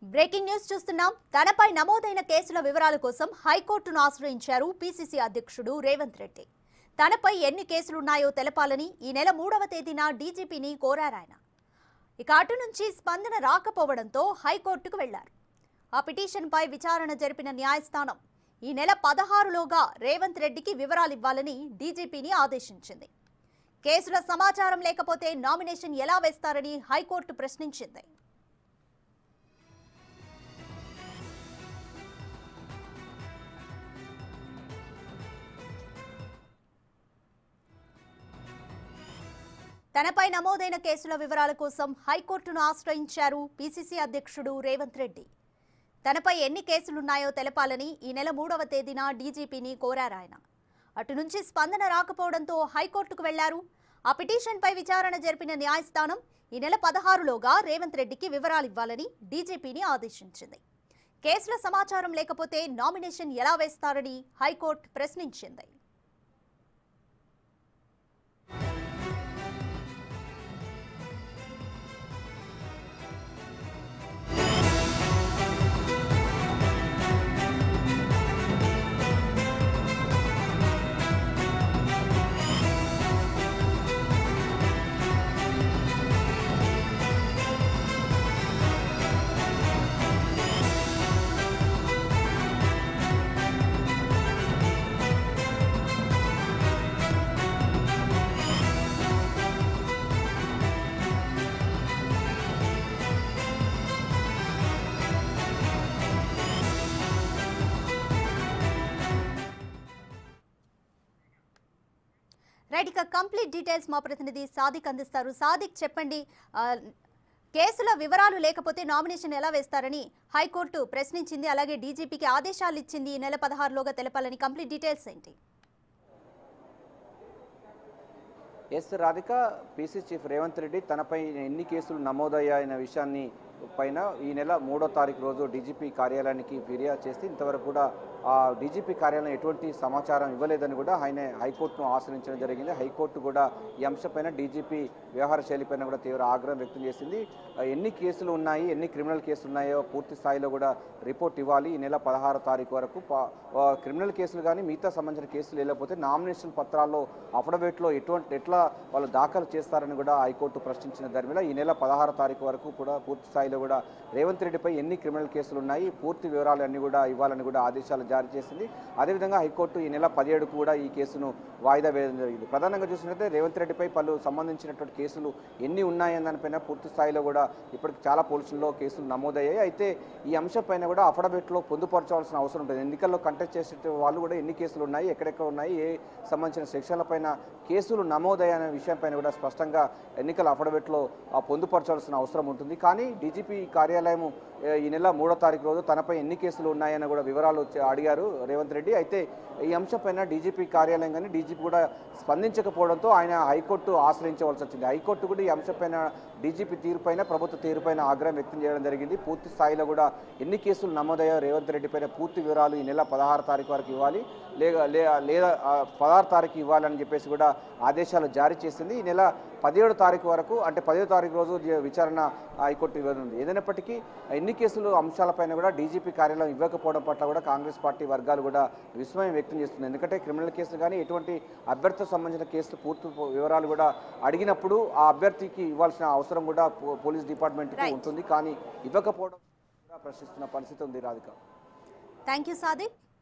Breaking news చూస్తున్నాం తనపై నమోదైన కేసుల వివరాల కోసం హైకోర్టును ఆశ్రయించారు పీసీసీ అధ్యక్షుడు రేవంత్ రెడ్డి తనపై ఎన్ని కేసులున్నాయో తెలపాలని ఈ నెల మూడవ తేదీన డీజీపీని కోరారాయన ఇక అటు నుంచి స్పందన రాకపోవడంతో హైకోర్టుకు వెళ్లారు ఆ పిటిషన్పై విచారణ జరిపిన న్యాయస్థానం ఈ నెల పదహారులోగా రేవంత్ రెడ్డికి వివరాలు ఇవ్వాలని డీజీపీని ఆదేశించింది కేసుల సమాచారం లేకపోతే నామినేషన్ ఎలా వేస్తారని హైకోర్టు ప్రశ్నించింది తనపై నమోదైన కేసుల వివరాల కోసం హైకోర్టును ఆశ్రయించారు పీసీసీ అధ్యక్షుడు రేవంత్ రెడ్డి తనపై ఎన్ని కేసులున్నాయో తెలపాలని ఈ నెల మూడవ తేదీన డీజీపీని కోరారాయన అటు నుంచి స్పందన రాకపోవడంతో హైకోర్టుకు వెళ్లారు ఆ పిటిషన్పై విచారణ జరిపిన న్యాయస్థానం ఈ నెల పదహారులోగా రేవంత్ రెడ్డికి వివరాలు ఇవ్వాలని డీజీపీని ఆదేశించింది కేసుల సమాచారం లేకపోతే నామినేషన్ ఎలా వేస్తారని హైకోర్టు ప్రశ్నించింది రైట్ ఇక కంప్లీట్ డీటెయిల్స్ మా ప్రతినిధి సాదిక్ అందిస్తారు సాదిక్ చెప్పండి ఆ, కేసుల వివరాలు లేకపోతే నామినేషన్ ఎలా వేస్తారని హైకోర్టు ప్రశ్నించింది అలాగే డీజీపీకి ఆదేశాలు ఇచ్చింది ఈ నెల పదహారులోగా తెలపాలని కంప్లీట్ డీటెయిల్స్ ఏంటి S Radhika PC chief Revanth Reddy తనపై ఎన్ని కేసులు నమోదయ్యాయన్న విషయాన్ని పైన ఈ నెల మూడో తారీఖు రోజు డీజీపీ కార్యాలయానికి ఫిర్యాదు చేస్తే ఇంతవరకు కూడా ఆ డీజీపీ కార్యాలయం ఎటువంటి సమాచారం ఇవ్వలేదని కూడా ఆయన హైకోర్టును ఆశ్రయించడం జరిగింది హైకోర్టు కూడా ఈ అంశంపైన డీజీపీ వ్యవహార శైలిపైన కూడా తీవ్ర ఆగ్రహం వ్యక్తం చేసింది ఆ, ఎన్ని కేసులు ఉన్నాయి ఎన్ని క్రిమినల్ కేసులు ఉన్నాయో పూర్తి స్థాయిలో కూడా రిపోర్ట్ ఇవ్వాలి ఈ నెల పదహారో తారీఖు వరకు ప- ఆ, క్రిమినల్ కేసులు కానీ మిగతా సంబంధించిన కేసులు లేకపోతే నామినేషన్ పత్రాల్లో అఫిడవిట్లో ఎటువంటి ఎట్లా వాళ్ళు దాఖలు చేస్తారని కూడా హైకోర్టు ప్రశ్నించిన దరిమిల ఈ నెల పదహారో తారీఖు వరకు కూడా పూర్తి స్థాయిలో కూడా రేవంత్ రెడ్డిపై ఎన్ని క్రిమినల్ కేసులు ఉన్నాయి పూర్తి వివరాలు అన్ని కూడా ఇవ్వాలని కూడా ఆదేశాలు జారీ చేసింది అదేవిధంగా హైకోర్టు ఈ నెల పదిహేడుకు కూడా ఈ కేసును వాయిదా వేయడం జరిగింది ప్రధానంగా చూసినట్లయితే రేవంత్ రెడ్డిపై పలు సంబంధించినటువంటి కేసులు ఎన్ని ఉన్నాయని దానిపైన పూర్తి స్థాయిలో కూడా ఇప్పటికి చాలా పోలీసుల్లో కేసులు నమోదయ్యాయి అయితే ఈ అంశంపైన కూడా అఫిడవిట్లో పొందుపరచాల్సిన అవసరం ఉంటుంది ఎన్నికల్లో కంటెస్ట్ చేసే వాళ్ళు కూడా ఎన్ని కేసులు ఉన్నాయి ఎక్కడెక్కడ ఉన్నాయి ఏ సంబంధించిన సెక్షన్లపైన కేసులు నమోదయ్యనే విషయంపైన కూడా స్పష్టంగా ఎన్నికల అఫిడవిట్లో ఆ, పొందుపరచాల్సిన అవసరం ఉంటుంది కానీ డీజీపీ కార్యాలయం ఏ, ఈ నెల మూడో తారీఖు రోజు తనపై ఎన్ని కేసులు ఉన్నాయని కూడా వివరాలు వచ్చి అడిగారు రేవంత్ రెడ్డి అయితే ఈ అంశంపైన డీజీపీ కార్యాలయం కానీ డీజీపీ కూడా స్పందించకపోవడంతో ఆయన హైకోర్టు ఆశ్రయించవలసి వచ్చింది హైకోర్టు కూడా ఈ అంశంపైన డీజీపీ తీరుపైన ప్రభుత్వ తీరుపైన ఆగ్రహం వ్యక్తం చేయడం జరిగింది పూర్తి స్థాయిలో కూడా ఎన్ని కేసులు నమోదయ్యాయో రేవంత్ రెడ్డి పైన పూర్తి వివరాలు ఈ నెల పదహారు తారీఖు వరకు ఇవ్వాలి లేక లే- లేదా ఆ, పదహారు తారీఖు ఇవ్వాలని చెప్పేసి కూడా ఆదేశాలు జారీ చేసింది ఈ నెల పదిహేడు తారీఖు వరకు అంటే పదిహేడు తారీఖు రోజు జ- విచారణ హైకోర్టు ఇవ్వనుంది ఏదైనప్పటికీ ఎన్ని కేసులు అంశాలపైన కూడా డీజీపీ కార్యాలయం ఇవ్వకపోవడం పట్ల కూడా కాంగ్రెస్ పార్టీ వర్గాలు కూడా విస్మయం వ్యక్తం చేస్తుంది ఎందుకంటే క్రిమినల్ కేసులు కానీ ఎటువంటి అభ్యర్థికి సంబంధించిన కేసులు పూర్తి పో- వివరాలు కూడా అడిగినప్పుడు ఆ అభ్యర్థికి ఇవ్వాల్సిన అవసరం కూడా పో- పోలీస్ డిపార్ట్మెంట్కి Right. ఉంటుంది కానీ ఇవ్వకపోవడం కూడా ప్రశ్నిస్తున్న పరిస్థితి ఉంది రాధిక థ్యాంక్ యూ సాదిక్